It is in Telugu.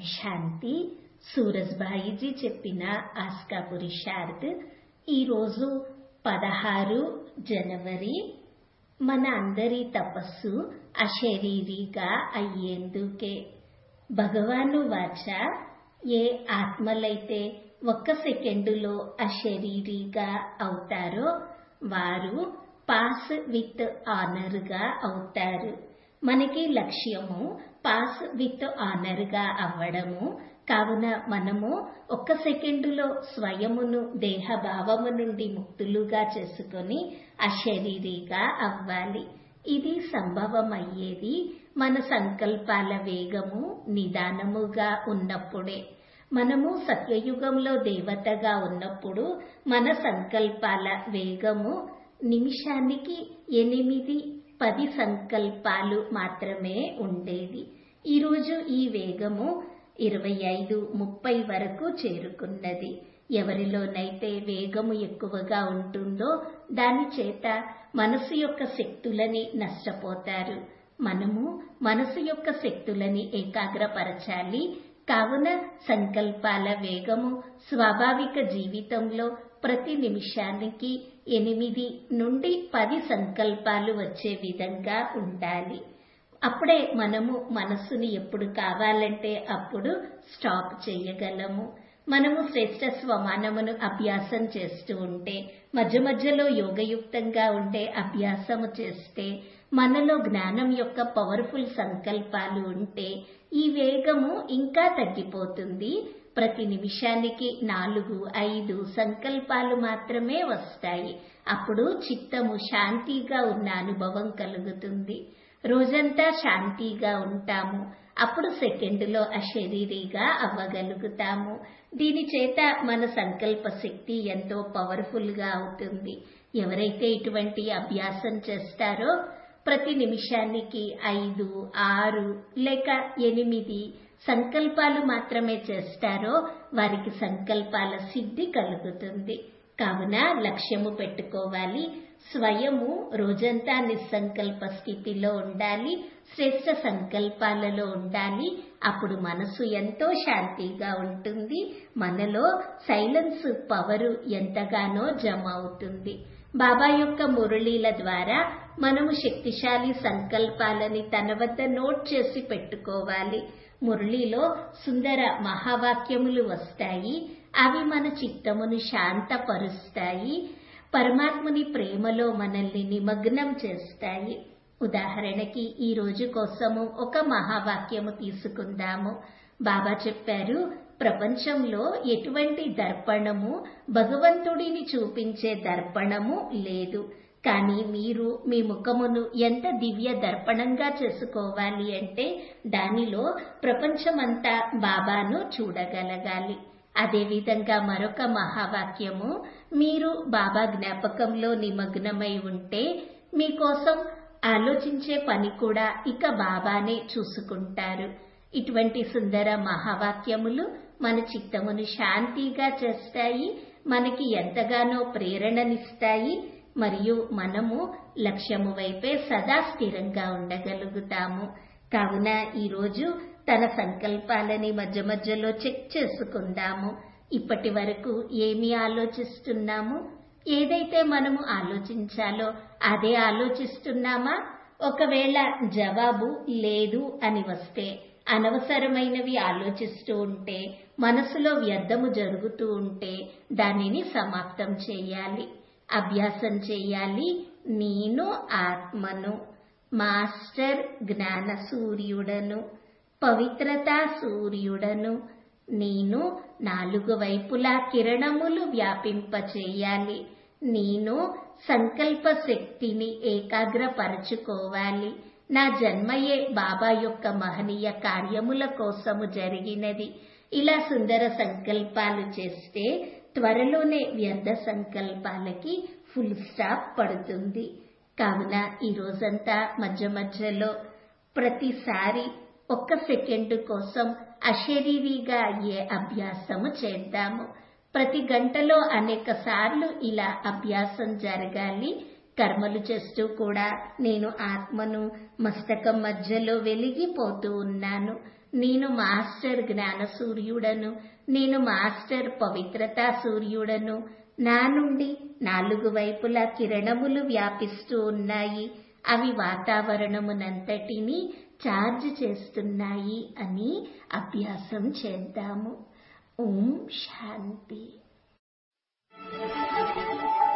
శాంతి సూరజ్భాయిజీ చెప్పిన ఆస్కా పురుషార్థ్ ఈరోజు పదహారు జనవరి మన అందరి తపస్సు అశరీరిగా అయ్యేందుకే భగవాను వాచ ఏ ఆత్మలైతే ఒక్క సెకండులో అశరీరిగా అవుతారో వారు పాస్ విత్ ఆనర్ గా అవుతారు మనకి లక్ష్యము పాస్ విత్ ఆనర్ గా అవ్వడము కావున మనము ఒక్క సెకండులో స్వయమును దేహభావము నుండి ముక్తులుగా చేసుకొని అశరీరిగా అవ్వాలి ఇది సంభవమయ్యేది మన సంకల్పాల వేగము నిదానముగా ఉన్నప్పుడే మనము సత్యయుగంలో దేవతగా ఉన్నప్పుడు మన సంకల్పాల వేగము నిమిషానికి ఎనిమిది పది సంకల్పాలు మాత్రమే ఉండేది ఈరోజు ఈ వేగము ఇరవై ఐదు ముప్పై వరకు చేరుకున్నది ఎవరిలోనైతే వేగము ఎక్కువగా ఉంటుందో దాని చేత మనసు యొక్క శక్తులని నష్టపోతారు మనము మనసు యొక్క శక్తులని ఏకాగ్రపరచాలి కావున సంకల్పాల వేగము స్వాభావిక జీవితంలో ప్రతి నిమిషానికి ఎనిమిది నుండి పది సంకల్పాలు వచ్చే విధంగా ఉండాలి అప్పుడే మనము మనస్సుని ఎప్పుడు కావాలంటే అప్పుడు స్టాప్ చేయగలము మనము శ్రేష్ట స్వమానమును అభ్యాసం చేస్తూ ఉంటే మధ్య మధ్యలో యోగయుక్తంగా ఉంటే అభ్యాసము చేస్తే మనలో జ్ఞానం యొక్క పవర్ఫుల్ సంకల్పాలు ఉంటే ఈ వేగము ఇంకా తగ్గిపోతుంది ప్రతి నిమిషానికి నాలుగు ఐదు సంకల్పాలు మాత్రమే వస్తాయి అప్పుడు చిత్తము శాంతిగా ఉన్న అనుభవం కలుగుతుంది రోజంతా శాంతిగా ఉంటాము అప్పుడు సెకండ్లో అశరీరిగా అవ్వగలుగుతాము దీని చేత మన సంకల్ప శక్తి ఎంతో పవర్ఫుల్ గా అవుతుంది ఎవరైతే ఇటువంటి అభ్యాసం చేస్తారో ప్రతి నిమిషానికి ఐదు ఆరు లేక ఎనిమిది సంకల్పాలు మాత్రమే చేస్తారో వారికి సంకల్పాల సిద్ధి కలుగుతుంది కావున లక్ష్యము పెట్టుకోవాలి స్వయము రోజంతా నిస్సంకల్ప స్థితిలో ఉండాలి శ్రేష్ట సంకల్పాలలో ఉండాలి అప్పుడు మనసు ఎంతో శాంతిగా ఉంటుంది మనలో సైలెన్స్ పవరు ఎంతగానో జమ అవుతుంది బాబా యొక్క మురళీల ద్వారా మనము శక్తిశాలి సంకల్పాలని తన వద్ద నోట్ చేసి పెట్టుకోవాలి మురళిలో సుందర మహావాక్యములు వస్తాయి అవి మన చిత్తమును శాంతపరుస్తాయి పరమాత్ముని ప్రేమలో మనల్ని నిమగ్నం చేస్తాయి ఉదాహరణకి ఈ రోజు కోసము ఒక మహావాక్యము తీసుకుందాము బాబా చెప్పారు ప్రపంచంలో ఎటువంటి దర్పణము భగవంతుడిని చూపించే దర్పణము లేదు కానీ మీరు మీ ముఖమును ఎంత దివ్య దర్పణంగా చేసుకోవాలి అంటే దానిలో ప్రపంచమంతా బాబాను చూడగలగాలి అదేవిధంగా మరొక మహావాక్యము మీరు బాబా జ్ఞాపకంలో నిమగ్నమై ఉంటే మీకోసం ఆలోచించే పని కూడా ఇక బాబానే చూసుకుంటారు ఇటువంటి సుందర మహావాక్యములు మన చిత్తమును శాంతిగా చేస్తాయి మనకి ఎంతగానో ప్రేరణనిస్తాయి మరియు మనము లక్ష్యము వైపే సదా స్థిరంగా ఉండగలుగుతాము కావున ఈరోజు తన సంకల్పాలని మధ్య మధ్యలో చెక్ చేసుకుందాము ఇప్పటి వరకు ఏమి ఆలోచిస్తున్నాము ఏదైతే మనము ఆలోచించాలో అదే ఆలోచిస్తున్నామా ఒకవేళ జవాబు లేదు అని వస్తే అనవసరమైనవి ఆలోచిస్తూ ఉంటే మనసులో వ్యర్థము జరుగుతూ ఉంటే దానిని సమాప్తం చేయాలి అభ్యాసం చేయాలి నేను ఆత్మను మాస్టర్ జ్ఞాన సూర్యుడను పవిత్రతా సూర్యుడను నేను నాలుగు వైపులా కిరణములు వ్యాపింపచేయాలి నేను సంకల్ప శక్తిని ఏకాగ్రపరచుకోవాలి నా జన్మయే బాబా యొక్క మహనీయ కార్యముల కోసము జరిగినది ఇలా సుందర సంకల్పాలు చేస్తే త్వరలోనే వ్యర్థ సంకల్పాలకి ఫుల్ స్టాప్ పడుతుంది కావున ఈ రోజంతా మధ్య మధ్యలో ప్రతిసారి ఒక్క సెకండ్ కోసం అశరీరిగా అయ్యే అభ్యాసము చేద్దాము ప్రతి గంటలో అనేక సార్లు ఇలా అభ్యాసం జరగాలి కర్మలు చేస్తూ కూడా నేను ఆత్మను మస్తకం మధ్యలో వెలిగిపోతూ ఉన్నాను నేను మాస్టర్ జ్ఞాన సూర్యుడను నేను మాస్టర్ పవిత్రతా సూర్యుడను నా నుండి నాలుగు వైపులా కిరణములు వ్యాపిస్తూ ఉన్నాయి అవి వాతావరణమునంతటిని చార్జ్ చేస్తున్నాయి అని అభ్యాసం చేద్దాము ఓం శాంతి